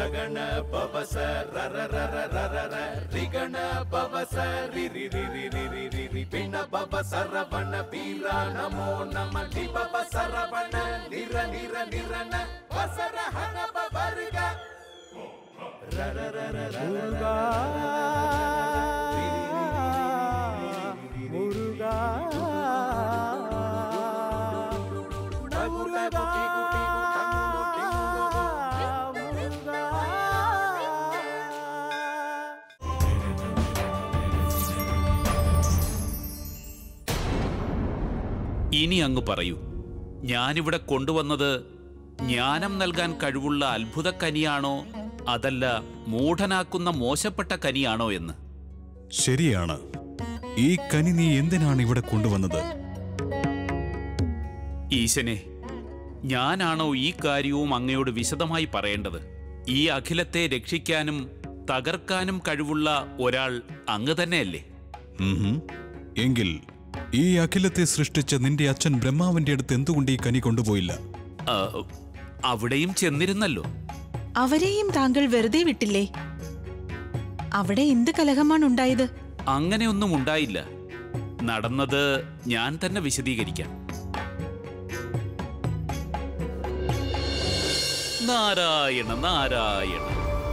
ರಗಣ ಪವಸ ರರ ರರ ರರ ರ ರಿಗಣ ಪವಸ ರಿ ರಿ ರಿ ರಿ ರಿ ರಿ ರಿ ರಿ ಪಿಣ ಪವ ಸರವಣ ವೀರ ನಮೋ ನಮ ಲಿ ಪವ ಸರವಣ ನಿರ ನಿರ ನಿರನ ವಸರ ಹನ ಪವರ್ಗ ರರ ರರ ರರ முருகா முருகா முருகா முருகா ഇനി അങ്ങ് പറയൂ ഞാനിവിടെ കൊണ്ടുവന്നത് ജ്ഞാനം നൽകാൻ കഴിവുള്ള അത്ഭുത കനിയാണോ അതല്ല മൂഢനാക്കുന്ന മോശപ്പെട്ട കനിയാണോ എന്ന് ശരിയാണ് ഈ കനി നീ എന്തിനാണ് ഇവിടെ കൊണ്ടുവന്നത് ഈശനെ ഞാനാണോ ഈ കാര്യവും അങ്ങയോട് വിശദമായി പറയേണ്ടത് ഈ അഖിലത്തെ രക്ഷിക്കാനും തകർക്കാനും കഴിവുള്ള ഒരാൾ അങ്ങ് തന്നെയല്ലേ ഉംഹും. എങ്കിൽ ഈ അഖിലത്തെ സൃഷ്ടിച്ച നിന്റെ അച്ഛൻ ബ്രഹ്മാവിന്റെ അടുത്ത് എന്തുകൊണ്ട് ഈ കനി കൊണ്ടുപോയില്ല ആ, അവിടെയും ചെന്നിരുന്നല്ലോ അവരെയും താങ്കൾ വെറുതെ വിട്ടില്ലേ അവിടെ എന്ത് കലഹമാണ് ഉണ്ടായത് അങ്ങനെയൊന്നും ഉണ്ടായില്ല നടന്നത് ഞാൻ തന്നെ വിശദീകരിക്കാം നാരായണ നാരായണ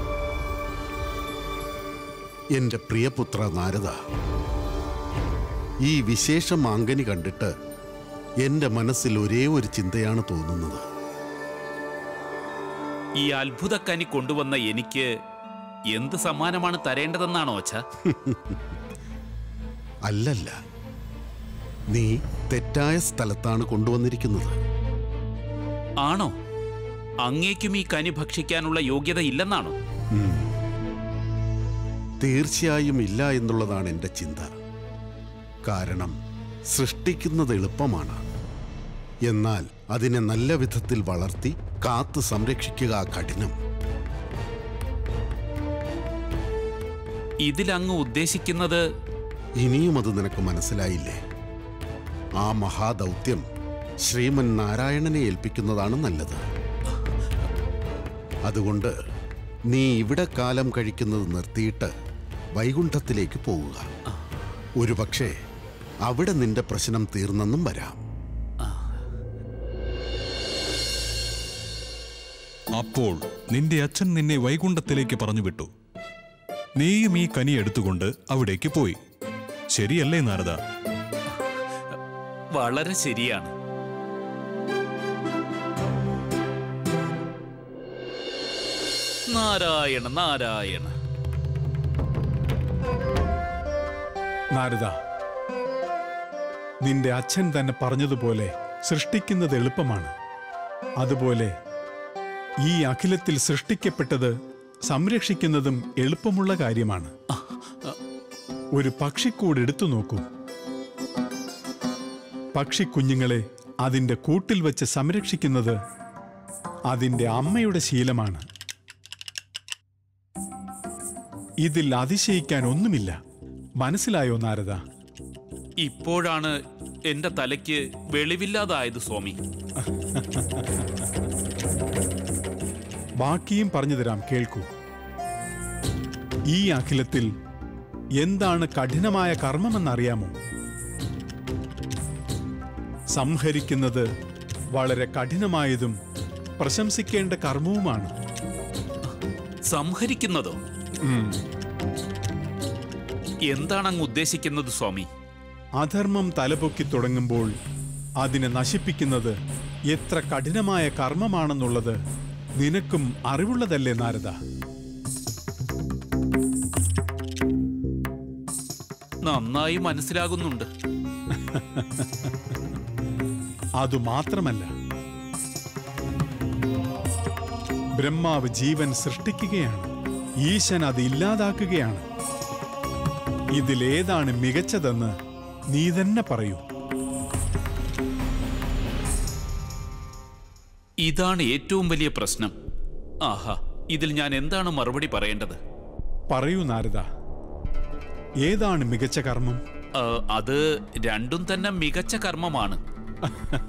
എന്റെ പ്രിയപുത്ര നാരദ ഈ വിശേഷ മാങ്കനി കണ്ടിട്ട് എന്റെ മനസ്സിൽ ഒരേ ഒരു ചിന്തയാണ് തോന്നുന്നത് ഈ അത്ഭുതക്കനി കൊണ്ടുവന്ന എനിക്ക് എന്ത് സമ്മാനമാണ് തരേണ്ടതെന്നാണോ അച്ഛ അല്ലല്ല നീ തെറ്റായ സ്ഥലത്താണ് കൊണ്ടുവന്നിരിക്കുന്നത് ആണോ അങ്ങേക്കും ഈ കനി ഭക്ഷിക്കാനുള്ള യോഗ്യത ഇല്ലെന്നാണോ തീർച്ചയായും ഇല്ല എന്നുള്ളതാണ് എൻ്റെ ചിന്ത കാരണം സൃഷ്ടിക്കുന്നത് എളുപ്പമാണ് എന്നാൽ അതിനെ നല്ല വിധത്തിൽ വളർത്തി കാത്തു സംരക്ഷിക്കുക കഠിനം ഇതിലങ്ങ് ഉദ്ദേശിക്കുന്നത് ഇനിയും അത് നിനക്ക് മനസ്സിലായില്ലേ ആ മഹാദൗത്യം ശ്രീമൻ നാരായണനെ ഏൽപ്പിക്കുന്നതാണ് നല്ലത് അതുകൊണ്ട് നീ ഇവിടെ കാലം കഴിക്കുന്നത് നിർത്തിയിട്ട് വൈകുണ്ഠത്തിലേക്ക് പോവുക ഒരുപക്ഷെ അവിടെ നിന്റെ പ്രശ്നം തീർന്നെന്നും വരാം അപ്പോൾ നിന്റെ അച്ഛൻ നിന്നെ വൈകുണ്ഠത്തിലേക്ക് പറഞ്ഞു വിട്ടു നീയും ഈ കനി എടുത്തുകൊണ്ട് അവിടേക്ക് പോയി ശരിയല്ലേ നാരദ വളരെ ശരിയാണ് നാരായണ നാരായണ നാരദ നിന്റെ അച്ഛൻ തന്നെ പറഞ്ഞതുപോലെ സൃഷ്ടിക്കുന്നത് എളുപ്പമാണ് അതുപോലെ ഈ അഖിലത്തിൽ സൃഷ്ടിക്കപ്പെട്ടത് സംരക്ഷിക്കുന്നതും എളുപ്പമുള്ള കാര്യമാണ് ഒരു പക്ഷിക്കൂട് എടുത്തു നോക്കൂ പക്ഷിക്കുഞ്ഞുങ്ങളെ അതിന്റെ കൂട്ടിൽ വെച്ച് സംരക്ഷിക്കുന്നത് അതിന്റെ അമ്മയുടെ ശീലമാണ് ഇതിൽ അതിശയിക്കാൻ ഒന്നുമില്ല മനസ്സിലായോ നാരദ ഇപ്പോഴാണ് എന്റെ തലയ്ക്ക് വെളിവില്ലാതായത് സ്വാമി ബാക്കിയും പറഞ്ഞു തരാം കേൾക്കൂ ഈ അഖിലത്തിൽ എന്താണ് കഠിനമായ കർമ്മമെന്നറിയാമോ സംഹരിക്കുന്നത് വളരെ കഠിനമായതും പ്രശംസിക്കേണ്ട കർമ്മവുമാണ് സംഹരിക്കുന്നതോ ഉം. എന്താണ് അങ്ങ് ഉദ്ദേശിക്കുന്നത് സ്വാമി അധർമ്മം തലപൊക്കി തുടങ്ങുമ്പോൾ അതിനെ നശിപ്പിക്കുന്നത് എത്ര കഠിനമായ കർമ്മമാണെന്നുള്ളത് നിനക്കും അറിവുള്ളതല്ലേ നാരദ നന്നായി മനസ്സിലാകുന്നുണ്ട് അതുമാത്രമല്ല ബ്രഹ്മാവ് ജീവൻ സൃഷ്ടിക്കുകയാണ് ഈശൻ അത് ഇല്ലാതാക്കുകയാണ് ഇതിലേതാണ് മികച്ചതെന്ന് നീ തന്നെ പറയൂ ഇതാണ് ഏറ്റവും വലിയ പ്രശ്നം ആഹാ ഇതിൽ ഞാൻ എന്താണ് മറുപടി പറയേണ്ടത് പറയൂ നാരദ ഏതാണ് മികച്ച കർമ്മം ആ, അത് രണ്ടും തന്നെ മികച്ച കർമ്മമാണ്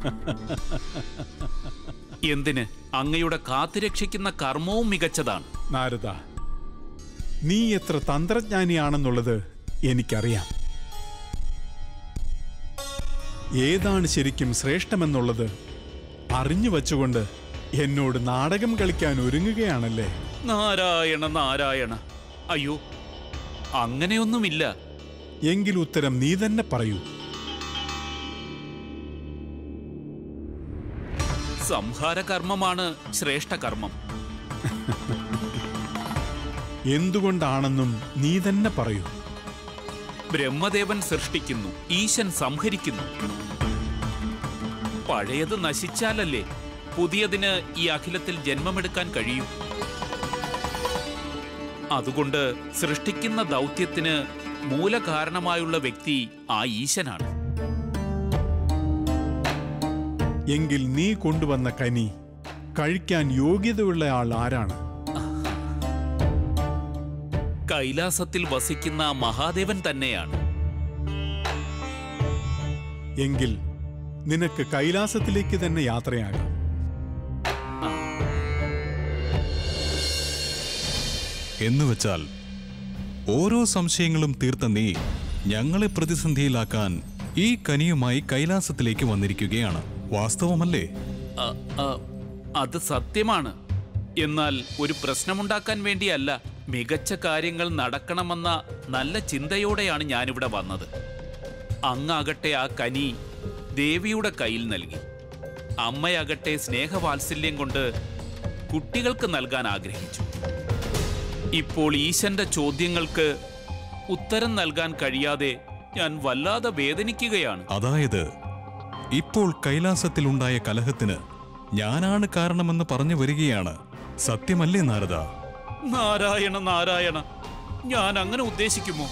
എന്തിന് അങ്ങയുടെ കാത്തുരക്ഷിക്കുന്ന കർമ്മവും മികച്ചതാണ് നാരദ നീ എത്ര തന്ത്രജ്ഞാനിയാണെന്നുള്ളത് എനിക്കറിയാം ഏതാണ് ശരിക്കും ശ്രേഷ്ഠമെന്നുള്ളത് അറിഞ്ഞു വച്ചുകൊണ്ട് എന്നോട് നാടകം കളിക്കാൻ ഒരുങ്ങുകയാണല്ലേ നാരായണ നാരായണ അയ്യോ അങ്ങനെയൊന്നുമില്ല എങ്കിൽ ഉത്തരം നീ തന്നെ പറയൂ സംഹാര കർമ്മമാണ് ശ്രേഷ്ഠ കർമ്മം എന്തുകൊണ്ടാണെന്നും നീ തന്നെ പറയൂ ബ്രഹ്മദേവൻ സൃഷ്ടിക്കുന്നു ഈശൻ സംഹരിക്കുന്നു പഴയത് നശിച്ചാലല്ലേ പുതിയതിന് ഈ അഖിലത്തിൽ ജന്മമെടുക്കാൻ കഴിയൂ അതുകൊണ്ട് സൃഷ്ടിക്കുന്ന ദൗത്യത്തിന് മൂലകാരണമായുള്ള വ്യക്തി ആ ഈശനാണ് എങ്കിൽ നീ കൊണ്ടുവന്ന കനി കഴിക്കാൻ യോഗ്യതയുള്ള ആൾ ആരാണ് കൈലാസത്തിൽ വസിക്കുന്ന മഹാദേവൻ തന്നെയാണ് എങ്കിൽ നിനക്ക് കൈലാസത്തിലേക്ക് തന്നെ യാത്രയാകാം എന്നുവെച്ചാൽ ഓരോ സംശയങ്ങളും തീർത്ത നീ ഞങ്ങളെ പ്രതിസന്ധിയിലാക്കാൻ ഈ കനിയുമായി കൈലാസത്തിലേക്ക് വന്നിരിക്കുകയാണ് വാസ്തവമല്ലേ അ, അ, അത് സത്യമാണ് എന്നാൽ ഒരു പ്രശ്നമുണ്ടാക്കാൻ വേണ്ടിയല്ല മികച്ച കാര്യങ്ങൾ നടക്കണമെന്ന നല്ല ചിന്തയോടെയാണ് ഞാനിവിടെ വന്നത് അങ്ങാകട്ടെ ആ കനി ദേവിയുടെ കയ്യിൽ നൽകി അമ്മയാകട്ടെ സ്നേഹവാത്സല്യം കൊണ്ട് കുട്ടികൾക്ക് നൽകാൻ ആഗ്രഹിച്ചു ഇപ്പോൾ ഈശന്റെ ചോദ്യങ്ങൾക്ക് ഉത്തരം നൽകാൻ കഴിയാതെ ഞാൻ വല്ലാതെ വേദനിക്കുകയാണ് അതായത് ഇപ്പോൾ കൈലാസത്തിലുണ്ടായ കലഹത്തിന് ഞാനാണ് കാരണമെന്ന് പറഞ്ഞു വരികയാണ് സത്യമല്ലേ നാരദ നാരായണ നാരായണ ഞാൻ അങ്ങനെ ഉദ്ദേശിക്കുമോ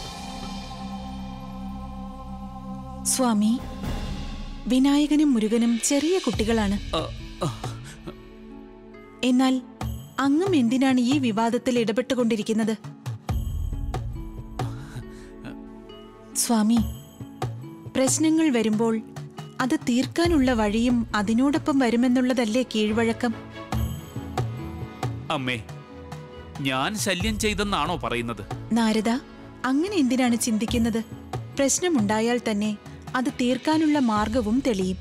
സ്വാമി വിനായകനും മുരുകനും ചെറിയ കുട്ടികളാണ് അ, അ, എന്നാൽ അങ്ങും എന്തിനാണ് ഈ വിവാദത്തിൽ ഇടപെട്ടുകൊണ്ടിരിക്കുന്നത് സ്വാമി പ്രശ്നങ്ങൾ വരുമ്പോൾ അത് തീർക്കാനുള്ള വഴിയും അതിനോടൊപ്പം വരുമെന്നുള്ളതല്ലേ കീഴ്വഴക്കം അമ്മേ ഞാൻ ശല്യം ചെയ്തെന്നാണോ പറയുന്നത് നാരദ അങ്ങനെ എന്തിനാണ് ചിന്തിക്കുന്നത് പ്രശ്നമുണ്ടായാൽ തന്നെ അത് തീർക്കാനുള്ള മാർഗവും തെളിയും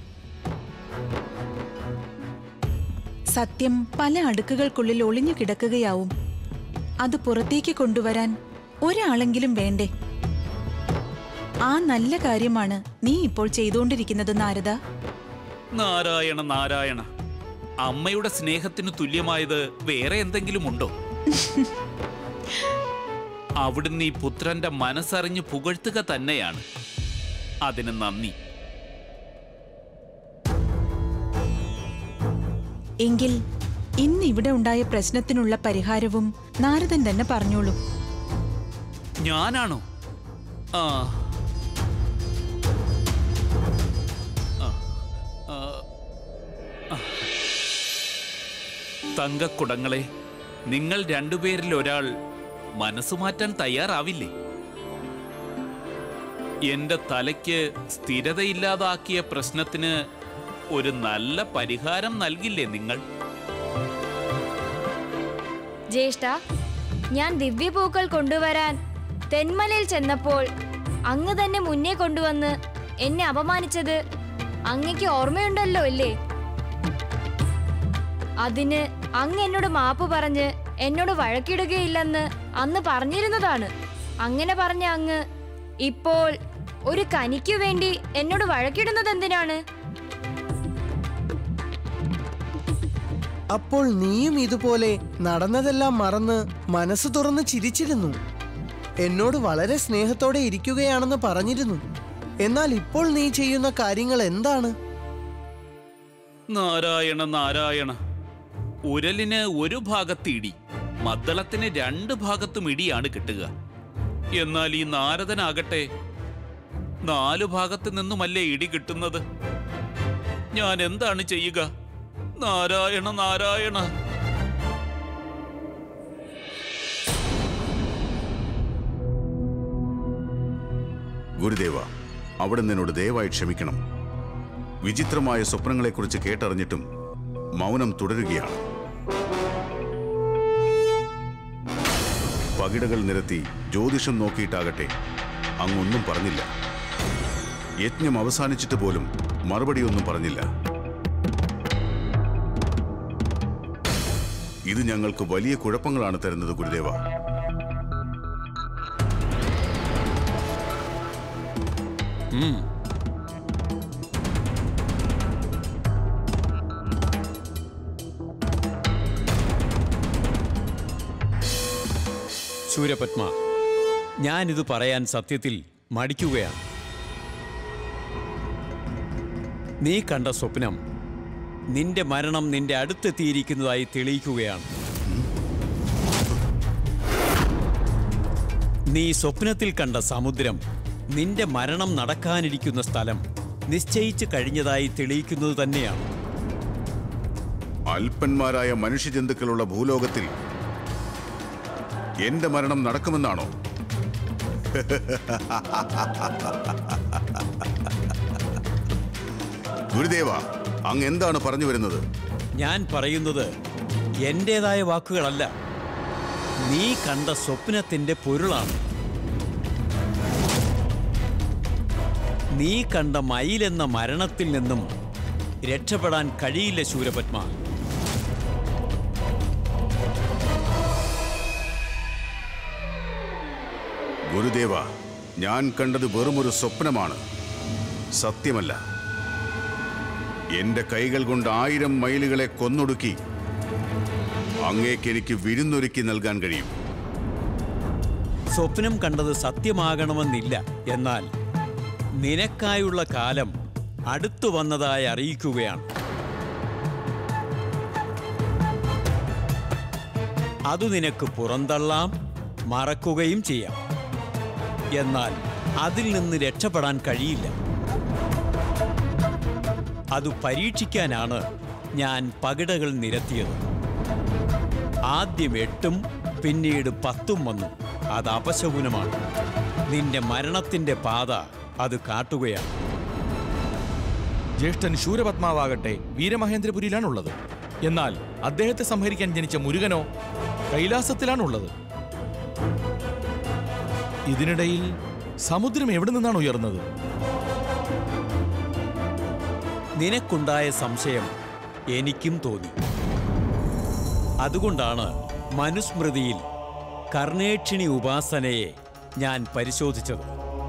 സത്യം പല അടുക്കുകൾക്കുള്ളിൽ ഒളിഞ്ഞു കിടക്കുകയാവും അത് പുറത്തേക്ക് കൊണ്ടുവരാൻ ഒരാളെങ്കിലും വേണ്ടേ ആ നല്ല കാര്യമാണ് നീ ഇപ്പോൾ ചെയ്തുകൊണ്ടിരിക്കുന്നത് നാരദ നാരായണ നാരായണ അമ്മയുടെ സ്നേഹത്തിന് തുല്യമായത് വേറെ എന്തെങ്കിലും ഉണ്ടോ അവിടുന്ന് ഈ പുത്രന്റെ മനസ്സറിഞ്ഞ് പുകഴ്ത്തുക തന്നെയാണ് അതിന് നന്ദി എങ്കിൽ ഇന്ന് ഇവിടെ ഉണ്ടായ പ്രശ്നത്തിനുള്ള പരിഹാരവും നാരദൻ തന്നെ പറഞ്ഞോളൂ ഞാനാണോ ആ ആ, ആ, ആ. തങ്കക്കുടങ്ങളെ നിങ്ങൾ രണ്ടുപേരിൽ ഒരാൾ മനസ്സു മാറ്റാൻ തയ്യാറാവില്ലേ എന്റെ തലയ്ക്ക് സ്ഥിരതയില്ലാതാക്കിയ പ്രശ്നത്തിന് ഒരു നല്ല പരിഹാരം നൽകില്ലേ നിങ്ങൾ ജ്യേഷ്ഠ ഞാൻ ദിവ്യപൂക്കൾ കൊണ്ടുവരാൻ തെന്മലയിൽ ചെന്നപ്പോൾ അങ്ങ് തന്നെ മുന്നേ കൊണ്ടുവന്ന് എന്നെ അപമാനിച്ചത് അങ്ങയ്ക്ക് ഓർമ്മയുണ്ടല്ലോ അല്ലേ അതിന് അങ്ങ് എന്നോട് മാപ്പ് പറഞ്ഞ് എന്നോട് വഴക്കിടുകയില്ലെന്ന് അന്ന് പറഞ്ഞിരുന്നതാണ് അങ്ങനെ പറഞ്ഞ അങ്ങ് ഇപ്പോൾ ഒരു കനിക്കു വേണ്ടി എന്നോട് വഴക്കിടുന്നത് എന്തിനാണ് അപ്പോൾ നീയും ഇതുപോലെ നടന്നതെല്ലാം മറന്ന് മനസ്സ് തുറന്ന് ചിരിച്ചിരുന്നു എന്നോട് വളരെ സ്നേഹത്തോടെ ഇരിക്കുകയാണെന്ന് പറഞ്ഞിരുന്നു എന്നാൽ ഇപ്പോൾ നീ ചെയ്യുന്ന കാര്യങ്ങൾ എന്താണ് നാരായണ നാരായണ ഉരലിന് ഒരു ഭാഗത്ത് ഇടി മദ്ദളത്തിന് രണ്ട് ഭാഗത്തും ഇടിയാണ് കിട്ടുക എന്നാൽ ഈ നാരദനാകട്ടെ നാലു ഭാഗത്ത് നിന്നുമല്ലേ ഇടി കിട്ടുന്നത് ഞാൻ എന്താണ് ചെയ്യുക നാരായണ നാരായണ ഗുരുദേവ അവിടെ നിന്നോട് ദയവായി ക്ഷമിക്കണം വിചിത്രമായ സ്വപ്നങ്ങളെക്കുറിച്ച് കേട്ടറിഞ്ഞിട്ടും മൗനം തുടരുകയാണ് പകിടകൾ നിരത്തി ജ്യോതിഷം നോക്കിയിട്ടാകട്ടെ അങ്ങൊന്നും പറഞ്ഞില്ല യജ്ഞം അവസാനിച്ചിട്ട് പോലും മറുപടിയൊന്നും പറഞ്ഞില്ല ഇത് ഞങ്ങൾക്ക് വലിയ കുഴപ്പങ്ങളാണ് തരുന്നത് ഗുരുദേവ സൂര്യപത്മ ഞാനിത് പറയാൻ സത്യത്തിൽ മടിക്കുകയാണ് നീ കണ്ട സ്വപ്നം നിന്റെ മരണം നിന്റെ അടുത്തെത്തിയിരിക്കുന്നതായി തെളിയിക്കുകയാണ് നീ സ്വപ്നത്തിൽ കണ്ട സമുദ്രം നിന്റെ മരണം നടക്കാനിരിക്കുന്ന സ്ഥലം നിശ്ചയിച്ചു കഴിഞ്ഞതായി തെളിയിക്കുന്നത് തന്നെയാണ് അല്പന്മാരായ മനുഷ്യജന്തുക്കളുള്ള ഭൂലോകത്തിൽ എന്റെ മരണം നടക്കുമെന്നാണോ ഗുരുദേവ അങ്ങ് എന്താണ് പറഞ്ഞു വരുന്നത് ഞാൻ പറയുന്നത് എന്റേതായ വാക്കുകളല്ല നീ കണ്ട സ്വപ്നത്തിന്റെ പൊരുളാണ് നീ കണ്ട മയിലെന്ന മരണത്തിൽ നിന്നും രക്ഷപ്പെടാൻ കഴിയില്ല ശൂരപത്മ ഗുരുദേവ ഞാൻ കണ്ടത് വെറുമൊരു സ്വപ്നമാണ് സത്യമല്ല എന്റെ കൈകൾ കൊണ്ട് ആയിരം മൈലുകളെ കൊന്നൊടുക്കി അങ്ങേക്ക് എനിക്ക് വിരുന്നൊരുക്കി നൽകാൻ കഴിയും സ്വപ്നം കണ്ടത് സത്യമാകണമെന്നില്ല എന്നാൽ നിനക്കായുള്ള കാലം അടുത്തു വന്നതായി അറിയിക്കുകയാണ് അതു നിനക്ക് പുറന്തള്ളാം മറക്കുകയും ചെയ്യാം എന്നാൽ അതിൽ നിന്ന് രക്ഷപ്പെടാൻ കഴിയില്ല അത് പരീക്ഷിക്കാനാണ് ഞാൻ പകിടകൾ നിരത്തിയത് ആദ്യം എട്ടും പിന്നീട് പത്തും വന്നു അത് അപശകുനമാണ് നിന്റെ മരണത്തിന്റെ പാത അത് കാട്ടുകയാണ് ജ്യേഷ്ഠൻ ശൂരപത്മാവാകട്ടെ വീരമഹേന്ദ്രപുരിയിലാണുള്ളത് എന്നാൽ അദ്ദേഹത്തെ സംഹരിക്കാൻ ജനിച്ച മുരുകനോ കൈലാസത്തിലാണുള്ളത് ഇതിനിടയിൽ സമുദ്രം എവിടെ നിന്നാണ് ഉയർന്നത് നിനക്കുണ്ടായ സംശയം എനിക്കും തോന്നി അതുകൊണ്ടാണ് മനുസ്മൃതിയിൽ കർണേക്ഷിണി ഉപാസനയെ ഞാൻ പരിശോധിച്ചത്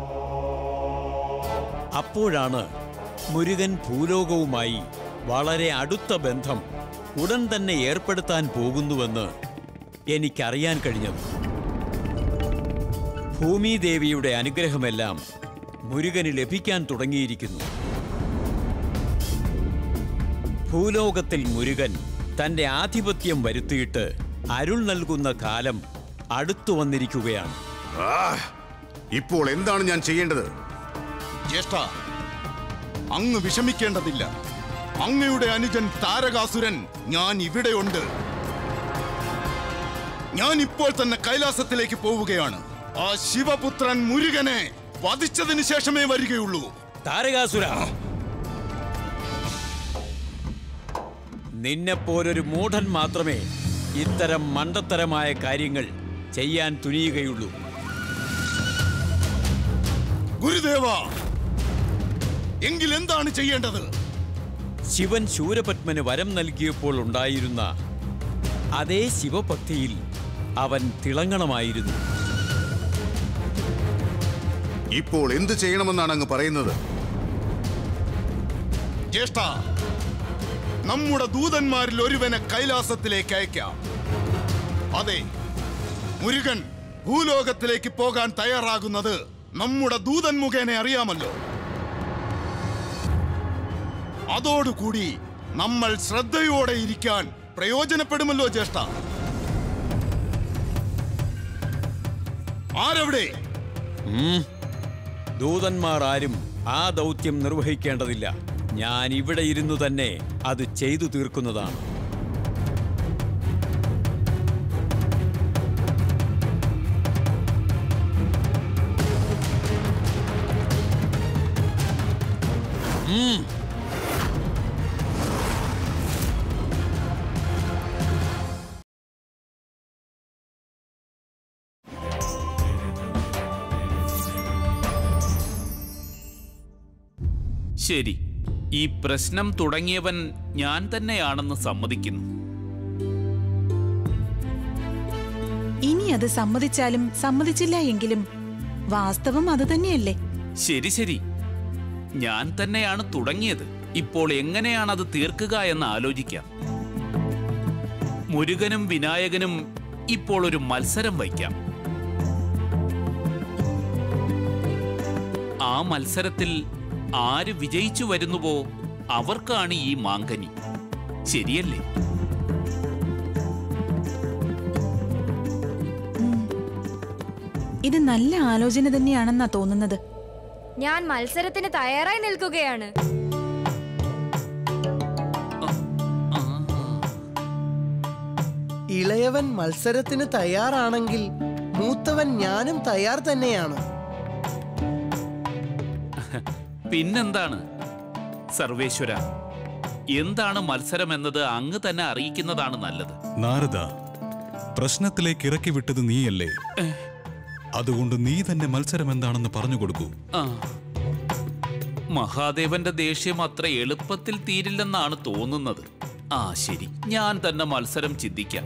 അപ്പോഴാണ് മുരുകൻ ഭൂലോകവുമായി വളരെ അടുത്ത ബന്ധം ഉടൻ തന്നെ ഏർപ്പെടുത്താൻ പോകുന്നുവെന്ന് എനിക്കറിയാൻ കഴിഞ്ഞത് ഭൂമിദേവിയുടെ അനുഗ്രഹമെല്ലാം മുരുകന് ലഭിക്കാൻ തുടങ്ങിയിരിക്കുന്നു ഭൂലോകത്തിൽ മുരുകൻ തന്റെ ആധിപത്യം വരുത്തിയിട്ട് അരുൾ നൽകുന്ന കാലം അടുത്തു വന്നിരിക്കുകയാണ് ആ, ഇപ്പോൾ എന്താണ് ഞാൻ ചെയ്യേണ്ടത് ജ്യേഷ്ഠ അങ്ങ് വിഷമിക്കേണ്ടതില്ല അങ്ങയുടെ അനുജൻ താരകാസുരൻ ഞാൻ ഇവിടെയുണ്ട് ഞാൻ ഇപ്പോൾ തന്നെ കൈലാസത്തിലേക്ക് പോവുകയാണ് ആ ശിവപുത്രൻ മുരുകനെ വധിച്ചതിന് ശേഷമേ വരികയുള്ളൂ താരകാസുര നിന്നെപ്പോലൊരു മൂഢൻ മാത്രമേ ഇത്തരം മണ്ടത്തരമായ കാര്യങ്ങൾ ചെയ്യാൻ തുനിയുകയുള്ളൂ ഗുരുദേവ എങ്കിൽ എന്താണ് ചെയ്യേണ്ടത് ശിവൻ ശൂരപത്മന് വരം നൽകിയപ്പോൾ ഉണ്ടായിരുന്ന അതേ ശിവഭക്തിയിൽ അവൻ തിളങ്ങണമായിരുന്നു ഇപ്പോൾ എന്ത് ചെയ്യണമെന്നാണ് അങ്ങ് പറയുന്നത് ജ്യേഷ്ഠ നമ്മുടെ ദൂതന്മാരിൽ ഒരുവനെ കൈലാസത്തിലേക്ക് അയക്കാം അതെ മുരുകൻ ഭൂലോകത്തിലേക്ക് പോകാൻ തയ്യാറാകുന്നത് നമ്മുടെ ദൂതൻ മുഖേന അറിയാമല്ലോ അതോടുകൂടി നമ്മൾ ശ്രദ്ധയോടെ ഇരിക്കാൻ പ്രയോജനപ്പെടുമല്ലോ ജ്യേഷ്ഠ ആരവിടെ ഉം. ദൂതന്മാർ ആരും ആ ദൗത്യം നിർവഹിക്കേണ്ടതില്ല ഞാൻ ഇവിടെ ഇരുന്നു തന്നെ അത് ചെയ്തു തീർക്കുന്നതാണ് ഉം. ശരി ഈ പ്രശ്നം തുടങ്ങിയവൻ ഞാൻ തന്നെയാണെന്ന് സമ്മതിക്കുന്നു ഇനി അത് സമ്മതിച്ചാലും സമ്മതിച്ചില്ല എങ്കിലും വാസ്തവം അത് തന്നെയല്ലേ ശരി ശരി ഞാൻ തന്നെയാണ് തുടങ്ങിയത് ഇപ്പോൾ എങ്ങനെയാണ് അത് തീർക്കുക എന്ന് ആലോചിക്കാം മുരുകനും വിനായകനും ഇപ്പോൾ ഒരു മത്സരം വയ്ക്കാം ആ മത്സരത്തിൽ ആര് വിജയിച്ചു വരുന്നുവോ അവർക്കാണ് ഈ മാങ്കനി ശരിയല്ലേ ഇത് നല്ല ആലോചന തന്നെയാണെന്നാ തോന്നുന്നത് ഞാൻ മത്സരത്തിന് തയ്യാറായി നിൽക്കുകയാണ് ഇളയവൻ മത്സരത്തിന് തയ്യാറാണെങ്കിൽ മൂത്തവൻ ഞാനും തയ്യാർ തന്നെയാണ് പിന്നെന്താണ് സർവേശ്വര എന്താണ് മത്സരം എന്നത് അങ്ങ് തന്നെ അറിയിക്കുന്നതാണ് നല്ലത് നാരദ പ്രശ്നത്തിലേക്ക് ഇറക്കി വിട്ടത് നീയല്ലേ അതുകൊണ്ട് നീ തന്നെ മത്സരം എന്താണെന്ന് പറഞ്ഞു കൊടുക്കൂ ആ മഹാദേവന്റെ ദേഷ്യം അത്ര എളുപ്പത്തിൽ തീരില്ലെന്നാണ് തോന്നുന്നത് ആ ശരി ഞാൻ തന്നെ മത്സരം ചിന്തിക്കാം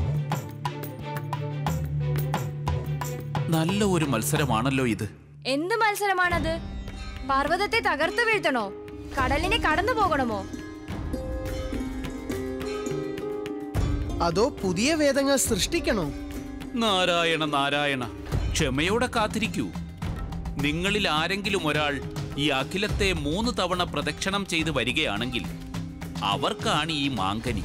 നല്ല ഒരു മത്സരമാണല്ലോ ഇത് എന്ത് മത്സരമാണത് പർവ്വതത്തെ തകർത്തു വീഴ്ത്തണോ കടലിനെ കടന്നു പോകണമോ അതോ പുതിയ വേദങ്ങൾ സൃഷ്ടിക്കണോ നാരായണ നാരായണ ക്ഷമയോടെ കാത്തിരിക്കൂ നിങ്ങളിൽ ആരെങ്കിലും ഒരാൾ ഈ അഖിലത്തെ മൂന്ന് തവണ പ്രദക്ഷിണം ചെയ്ത് വരികയാണെങ്കിൽ അവർക്കാണ് ഈ മാങ്കനി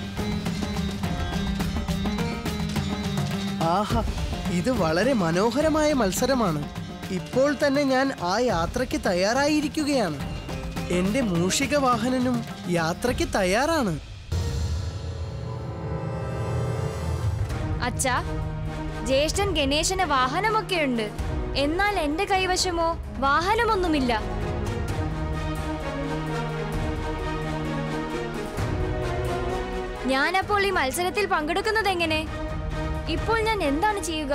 ആഹാ ഇത് വളരെ മനോഹരമായ മത്സരമാണ് ഇപ്പോൾ തന്നെ ഞാൻ ആ യാത്രയ്ക്ക് തയ്യാറായിരിക്കുകയാണ് എന്റെ മൂഷിക വാഹനനും യാത്രയ്ക്ക് തയ്യാറാണ് അച്ഛാ ജ്യേഷ്ഠൻ ഗണേശന് വാഹനമൊക്കെ ഉണ്ട് എന്നാൽ എന്റെ കൈവശമോ വാഹനമൊന്നുമില്ല ഞാനപ്പോൾ ഈ മത്സരത്തിൽ പങ്കെടുക്കുന്നത് എങ്ങനെ ഇപ്പോൾ ഞാൻ എന്താണ് ചെയ്യുക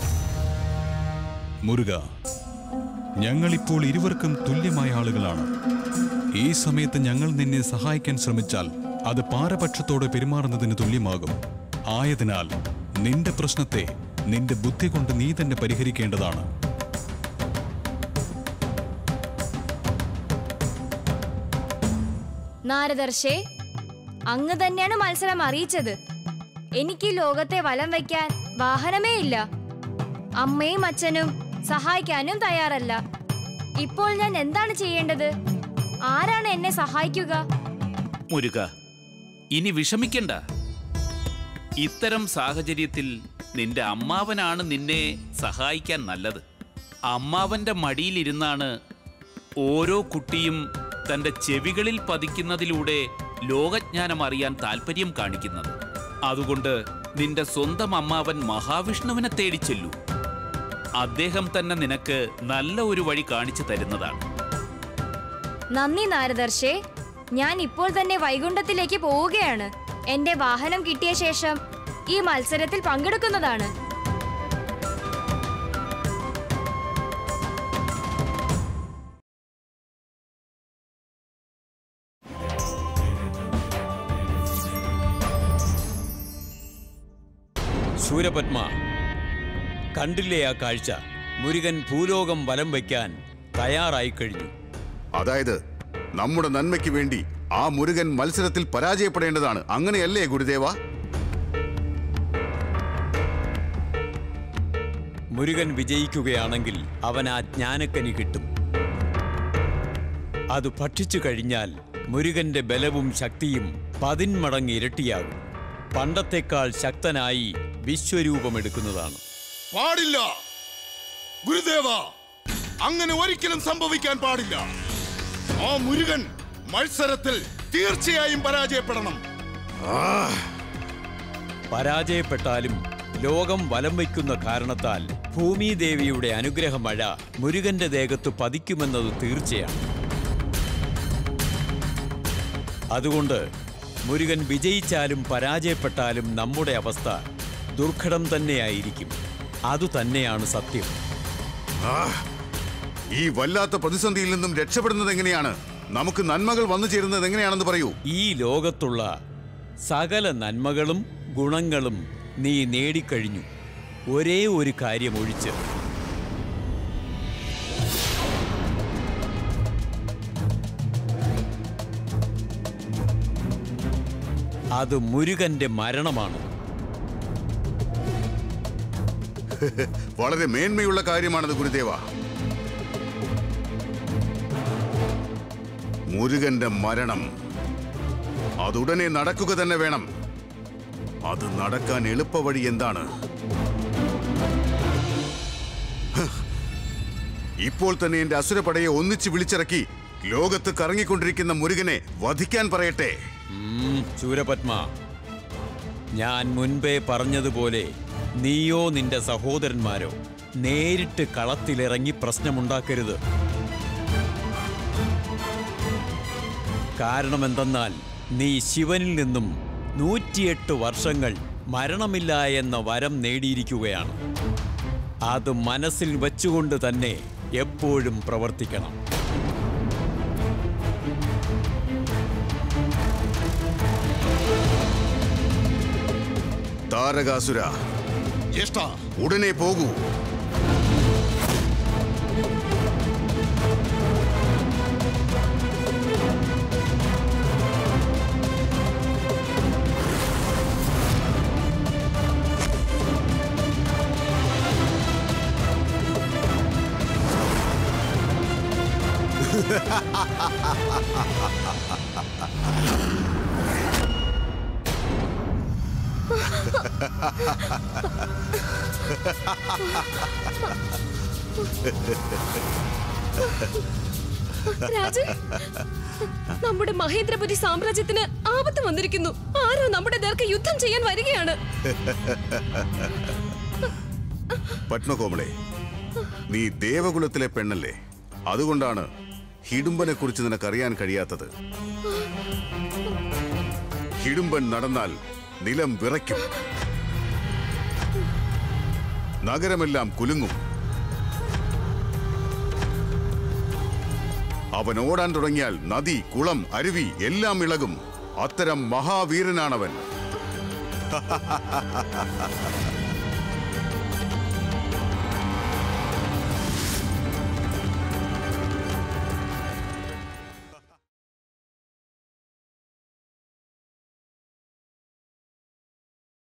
മുരുക ഞങ്ങളിപ്പോൾ ഇരുവർക്കും തുല്യമായ ആളുകളാണ് ഈ സമയത്ത് ഞങ്ങൾ നിന്നെ സഹായിക്കാൻ ശ്രമിച്ചാൽ അത് പാരപക്ഷത്തോടെ പെരുമാറുന്നതിന് തുല്യമാകും ആയതിനാൽ നിന്റെ പ്രശ്നത്തെ നിന്റെ ബുദ്ധി കൊണ്ട് നീ തന്നെ പരിഹരിക്കേണ്ടതാണ് നാരദർശേ അങ്ങ് തന്നെയാണ് മത്സരം അറിയിച്ചത് എനിക്ക് ഈ ലോകത്തെ വലം വയ്ക്കാൻ വാഹനമേ ഇല്ല അമ്മയും അച്ഛനും സഹായിക്കാനും തയ്യാറല്ല ഇപ്പോൾ ഞാൻ എന്താണ് ചെയ്യേണ്ടത് ആരാണ് എന്നെ സഹായിക്കുക മുരുക ഇനി വിഷമിക്കണ്ട ഇത്തരം സാഹചര്യത്തിൽ നിന്റെ അമ്മാവനാണ് നിന്നെ സഹായിക്കാൻ നല്ലത് അമ്മാവന്റെ മടിയിലിരുന്നാണ് ഓരോ കുട്ടിയും തന്റെ ചെവികളിൽ പതിക്കുന്നതിലൂടെ ലോകജ്ഞാനം അറിയാൻ താല്പര്യം കാണിക്കുന്നത് അതുകൊണ്ട് നിന്റെ സ്വന്തം അമ്മാവൻ മഹാവിഷ്ണുവിനെ തേടി ചെല്ലൂ അദ്ദേഹം തന്നെ നിനക്ക് നല്ല ഒരു വഴി കാണിച്ചു തരുന്നതാണ് നന്ദി നാരദർശേ ഞാൻ ഇപ്പോൾ തന്നെ വൈകുണ്ഠത്തിലേക്ക് പോവുകയാണ് എന്റെ വാഹനം കിട്ടിയ ശേഷം ഈ മത്സരത്തിൽ പങ്കെടുക്കുന്നതാണ് സൂരപത്മ കണ്ടില്ലേ ആ കാഴ്ച മുരുകൻ ഭൂലോകം വലം വയ്ക്കാൻ തയ്യാറായി കഴിഞ്ഞു അതായത് നമ്മുടെ നന്മയ്ക്ക് വേണ്ടി ആ മുരുകൻ മത്സരത്തിൽ പരാജയപ്പെടേണ്ടതാണ് അങ്ങനെയല്ലേ ഗുരുദേവ മുരുകൻ വിജയിക്കുകയാണെങ്കിൽ അവൻ ആ ജ്ഞാനക്കനി കിട്ടും അത് ഭക്ഷിച്ചു കഴിഞ്ഞാൽ മുരുകന്റെ ബലവും ശക്തിയും പതിന്മടങ്ങ് ഇരട്ടിയാകും പണ്ടത്തെക്കാൾ ശക്തനായി വിശ്വരൂപമെടുക്കുന്നതാണ് പാടില്ല ഗുരുദേവ അങ്ങനെ ഒരിക്കലും സംഭവിക്കാൻ പാടില്ല ആ മുരുകൻ മത്സരത്തിൽ തീർച്ചയായും പരാജയപ്പെടണം പരാജയപ്പെട്ടാലും ലോകം വലം വയ്ക്കുന്ന കാരണത്താൽ ഭൂമിദേവിയുടെ അനുഗ്രഹമഴ മുരുകന്റെ ദേഹത്ത് പതിക്കുമെന്നത് തീർച്ചയാണ് അതുകൊണ്ട് മുരുകൻ വിജയിച്ചാലും പരാജയപ്പെട്ടാലും നമ്മുടെ അവസ്ഥ ദുർഘടം തന്നെയായിരിക്കും അതുതന്നെയാണ് സത്യം ആ, ഈ വല്ലാത്ത പ്രതിസന്ധിയിൽ നിന്നും രക്ഷപ്പെടുന്നത് എങ്ങനെയാണ് നമുക്ക് നന്മകൾ വന്നു ചേരുന്നത് എങ്ങനെയാണെന്ന് പറയൂ ഈ ലോകത്തുള്ള സകല നന്മകളും ഗുണങ്ങളും നീ നേടിക്കഴിഞ്ഞു ഒരേ ഒരു കാര്യം ഒഴിച്ച് അത് മുരുകന്റെ മരണമാണ് വളരെ മേന്മയുള്ള കാര്യമാണത് ഗുരുദേവ മുരുകന്റെ മരണം അതുടനെ നടക്കുക തന്നെ വേണം അത് നടക്കാൻ എളുപ്പവഴി എന്താണ് ഹ്. ഇപ്പോൾ തന്നെ എന്റെ അസുരപടയെ ഒന്നിച്ച് വിളിച്ചിറക്കി ലോകത്ത് കറങ്ങിക്കൊണ്ടിരിക്കുന്ന മുരുകനെ വധിക്കാൻ പറയട്ടെ ഉം, ശൂരപത്മ ഞാൻ മുൻപേ പറഞ്ഞതുപോലെ നീയോ നിന്റെ സഹോദരന്മാരോ നേരിട്ട് കളത്തിലിറങ്ങി പ്രശ്നമുണ്ടാക്കരുത് കാരണമെന്തെന്നാൽ നീ ശിവനിൽ നിന്നും നൂറ്റിയെട്ട് വർഷങ്ങൾ മരണമില്ല എന്ന വരം നേടിയിരിക്കുകയാണ് അത് മനസ്സിൽ വച്ചുകൊണ്ട് തന്നെ എപ്പോഴും പ്രവർത്തിക്കണം താരകാസുര ജ്യേഷ്ഠ ഉടനെ പോകൂ രാജൻ നമ്മുടെ മഹേന്ദ്രപുരി സാമ്രാജ്യത്തിന് ആപത്ത് വന്നിരിക്കുന്നു ആരോ നമ്മുടെ നേർക്ക് യുദ്ധം ചെയ്യാൻ വരികയാണ് പത്മകോമളെ നീ ദേവകുലത്തിലെ പെണ്ണല്ലേ അതുകൊണ്ടാണ് ഹിഡുംബനെ കുറിച്ച് നിനക്കറിയാൻ കഴിയാത്തത് ഹിഡുംബൻ നടന്നാൽ നിലം വിറയ്ക്കും നഗരമെല്ലാം കുലുങ്ങും അവൻ ഓടാൻ തുടങ്ങിയാൽ നദി കുളം അരുവി എല്ലാം ഇളകും അത്തരം മഹാവീരനാണവൻ